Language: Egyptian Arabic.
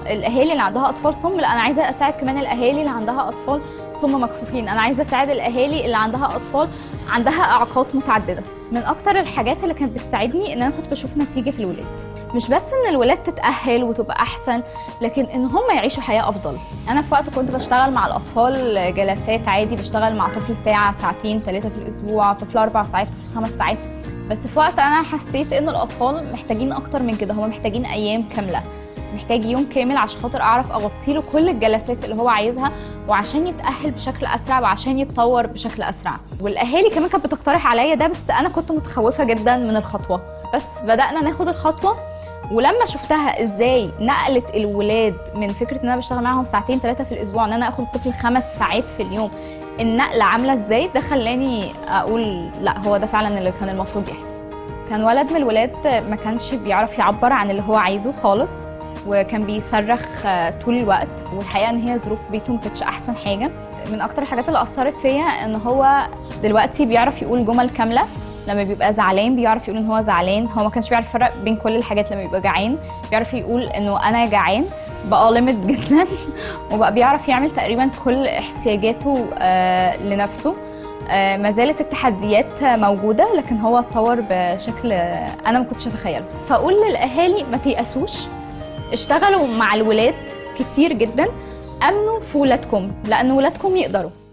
الاهالي اللي عندها اطفال صم لا انا عايزه اساعد كمان الاهالي اللي عندها اطفال صم مكفوفين انا عايزه اساعد الاهالي اللي عندها اطفال عندها اعاقات متعدده من اكتر الحاجات اللي كانت بتساعدني ان انا كنت بشوف نتيجه في الولاد مش بس ان الولاد تتاهل وتبقى احسن لكن ان هم يعيشوا حياه افضل انا في وقت كنت بشتغل مع الاطفال جلسات عادي بشتغل مع طفل ساعه ساعتين ثلاثه في الاسبوع طفل اربع ساعات طفل خمس ساعات بس في وقت انا حسيت ان الاطفال محتاجين اكتر من كده هم محتاجين ايام كامله محتاج يوم كامل عشان خاطر اعرف اغطي له كل الجلسات اللي هو عايزها وعشان يتاهل بشكل اسرع وعشان يتطور بشكل اسرع والاهالي كمان كانت بتقترح عليا ده بس انا كنت متخوفه جدا من الخطوه بس بدانا ناخد الخطوه ولما شفتها ازاي نقلت الولاد من فكره ان انا بشتغل معاهم ساعتين ثلاثه في الاسبوع ان انا اخد طفل خمس ساعات في اليوم النقله عامله ازاي ده خلاني اقول لا هو ده فعلا اللي كان المفروض يحصل كان ولد من الولاد ما كانش بيعرف يعبر عن اللي هو عايزه خالص وكان بيصرخ طول الوقت والحقيقه ان هي ظروف بيته ما كانتش احسن حاجه من اكتر الحاجات اللي اثرت فيا ان هو دلوقتي بيعرف يقول جمل كامله لما بيبقى زعلان بيعرف يقول ان هو زعلان هو ما كانش بيعرف يفرق بين كل الحاجات لما بيبقى جعان بيعرف يقول انه انا جعان بقى ليميت جدا وبقى بيعرف يعمل تقريبا كل احتياجاته آه لنفسه آه ما زالت التحديات موجوده لكن هو اتطور بشكل انا ما كنتش اتخيله فاقول للاهالي ما تيأسوش اشتغلوا مع الولاد كتير جدا امنوا في ولادكم لان ولادكم يقدروا